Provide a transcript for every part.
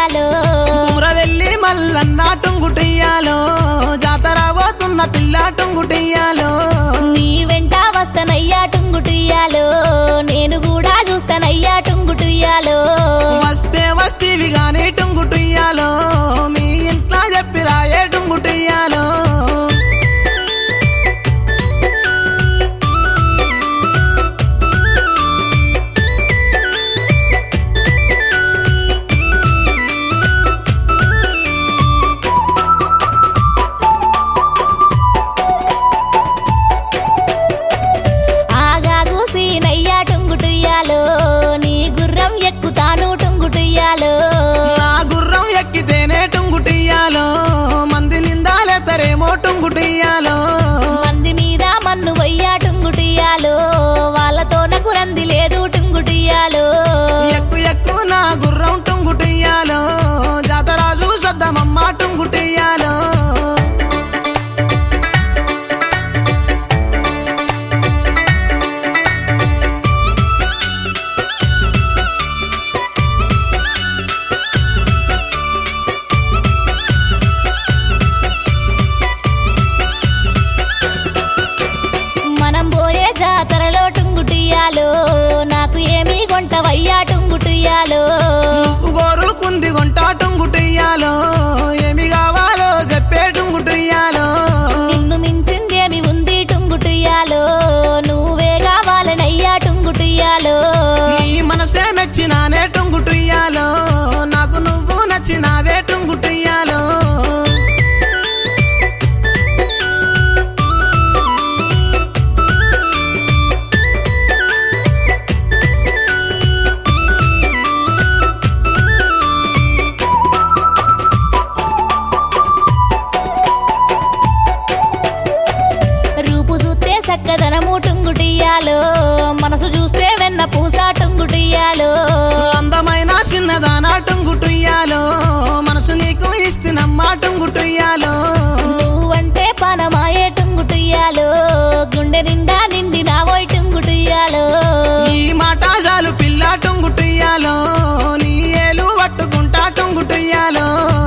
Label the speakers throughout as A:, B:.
A: టుంగుటియాలో
B: కుమ్రవెల్లి మల్లన్న టుంగుటియ్యాలో జాతర పోతున్న పిల్ల టుంగుటియ్యాలో
A: నీ వెంట వస్తనయ్యా టుంగుటియాలో నేను కూడా చూస్తానయ్యా టుంగుటియాలో
B: వస్తే వస్తీవి గాని టుంగుటియ్యాలో మీ ఇంట్లో చెప్పిరా ఏ టుంగుటియ్యాలో
A: ఆగాగు సీనయ్యా టుంగుటియాలో నీ గుర్రం ఎక్కుతాను టుంగుటియాలో
B: నా గుర్రం ఎక్కితేనే టుంగుటియ్యాలో మంది నిందాలేతరేమో టుంగుటియ్యాలో
A: మంది మీద మన్ను వయ్యా టుంగుటియాలో వాళ్ళతో నాకు రంది లేదు టుంగుటియాలో
B: ఎక్కు ఎక్కు నా గుర్రం టుంగుటియ్యాలో జాతరాజు సద్దమమ్మ టుంగుటియ్యాలో
A: మనం పోయే జాతరలో టుంగుటియాలో నాకు ఏమీ కొంటవయ్యా టుంగుటియాలో
B: గోరుకుంది గుంట టుంగుటియ్యాలో ఏమి కావాలో చెప్పే టుంగుటియ్యాలో
A: నిన్ను మించిందేమి ఉంది టుంగుటియాలో నువ్వే కావాలనయ్యా టుంగుటియాలో
B: నీ మనసే మెచ్చినానే టుంగుటియ్యాలో నాకు నువ్వు నచ్చినావే టుంగుటియ్యాలో
A: రూపు చూస్తే చక్కదనము టుంగుటియాలో మనసు చూస్తే వెన్న పూస టుంగుటియాలో
B: అందమైన చిన్నదాన టుంగుటియ్యాలో మనసు నీకు ఇస్తున్నమ్మా టుంగుటియ్యాలో
A: నువ్వంటే పనమాయే టుంగుటియాలో గుండె నిండా నిండి నావోయ్ టుంగుటియాలో
B: ఈ మాట చాలు పిల్ల టుంగుటియ్యాలో నీ ఏలు పట్టుకుంటా టుంగుటియ్యాలో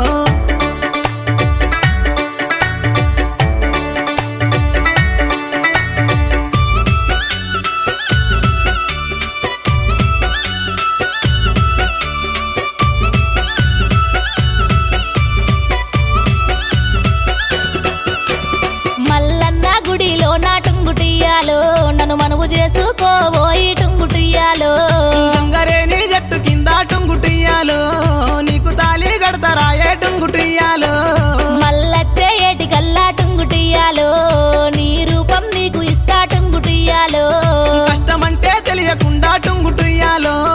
A: మల్లన్న గుడిలో నా టుంగుటియాలో నన్ను మనవు చేసుకోబోయి టుంగుటియాలో
B: గంగరేని జట్టు కింద టుంగుటియ్యాలో నీకు తాలి గడతారాయే టుంగుటియ్యాలో
A: మల్లచ్చే ఏటి కల్లా టుంగుటియాలో నీ రూపం నీకు ఇస్తా టుంగుటియాలో
B: కష్టమంటే తెలియకుండా టుంగుటియ్యాలో